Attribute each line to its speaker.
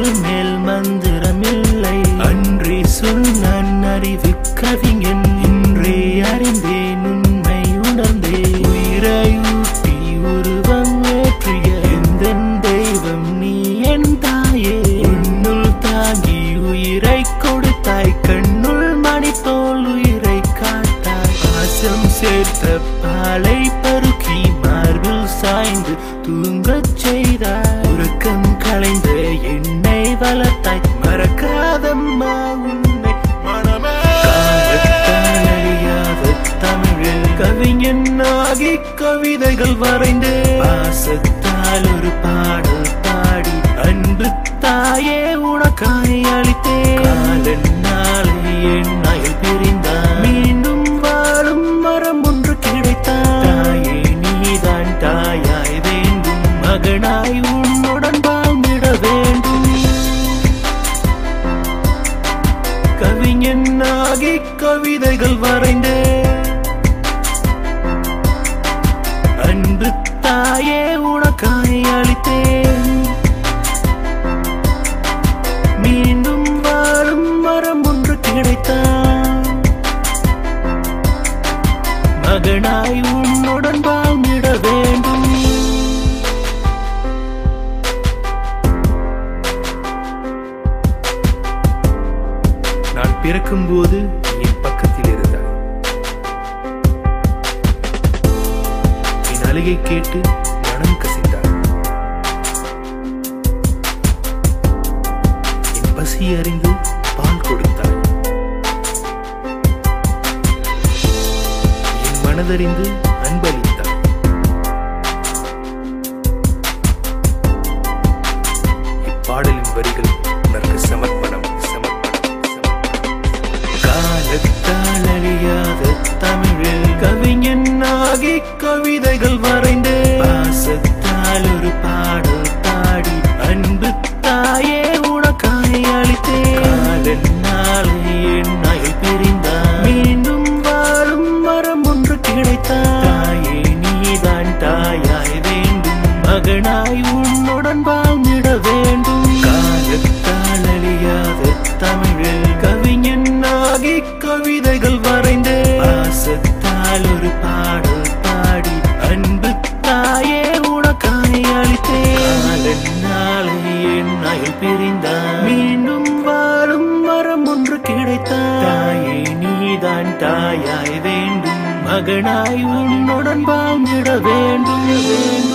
Speaker 1: சொல் மேல் மந்திரமில்லை அன்றே சொன்னான் அறிவு கவிஞன் இன்றே அறிந்தேன் உண்மை உணர்ந்தே உயிரையூட்டி உருவம் ஏற்றிய எந்த தெய்வம் நீ என் தாயே உன்னுள் தாங்கி உயிரை கொடுத்தாய் கண்ணுள் மணி போல் உயிரை காட்டாய் பாசம் சேர்த்த பாலை பருக்கி மார்பில் சாய்ந்து தூங்கச் செய்தாய் உறக்கம் களைந்த என்னை வளர்த்தாய் மறக்காதம்மா உன்னை மனமே காலத்தால் அழியாத தமிழில் கவிஞனாகி கவிதைகள் வரைந்து பாசத்தால் ஒரு பாடல் பாடி அன்பு தாயே உனக்காய் அளித்தே காலன் நாளை எண்ணாயில் பிரிந்தான் மீண்டும் வாழும் மரம் ஒன்று கிடைத்தான் தாயே நீதான் தாயாய் வேண்டும் மகனாய் உன்னுடன் வாழ்ந்திட வேண்டும் கவிஞனாகி கவிதைகள் வரைந்தே அன்பு தாயே உனக்காய் அளித்தேன் மீண்டும் வாழும் மரம் ஒன்று கிடைத்தான் மகனாய் உன்னுடன் வாழ்ந்திட வேண்டும் நான் பிறக்கும்போது என் பக்கத்தில் இருந்தாய் என் அழுகை கேட்டு மனம் கசிந்தாய் என் பசி அறிந்து பால் கொடுத்தாய் என் மனதறிந்து அன்பளித்தாய் இப்பாடலின் வரிகள் உனக்கு சமர்ப்பணம் சமர்ப்பணம் சமர்ப்பணம் காலத்தால் அழியாத தமிழில் கவிஞனாகி கவிதைகள் வரைந்து பாசத்தால் ஒரு பாடல் பாடி அன்பு தாயே உனக்காய் அளித்தே காலன் நாளை எண்ணாயில் பிரிந்தான் மீண்டும் வாழும் மரம் ஒன்று கிடைத்தான் தாயே நீதான் தாயாய் வேண்டும் மகனாய் உன்னுடன் வாழ்ந்திட வேண்டும் காலத்தால் அழியாத தமிழில் கவிஞனாகி கவிதைகள் வரைந்து பாசத்தால் ஒரு பாடல் பாடி அன்பு தாயே உனக்காய் அளித்தே காலன் நாளை எண்ணாயில் பிரிந்தான் மீண்டும் வாழும் மரம் ஒன்று கிடைத்தான் தாயே நீதான் தாயாய் வேண்டும் மகனாய் உன்னுடன் வாழ்ந்திட வேண்டும் வேண்டும்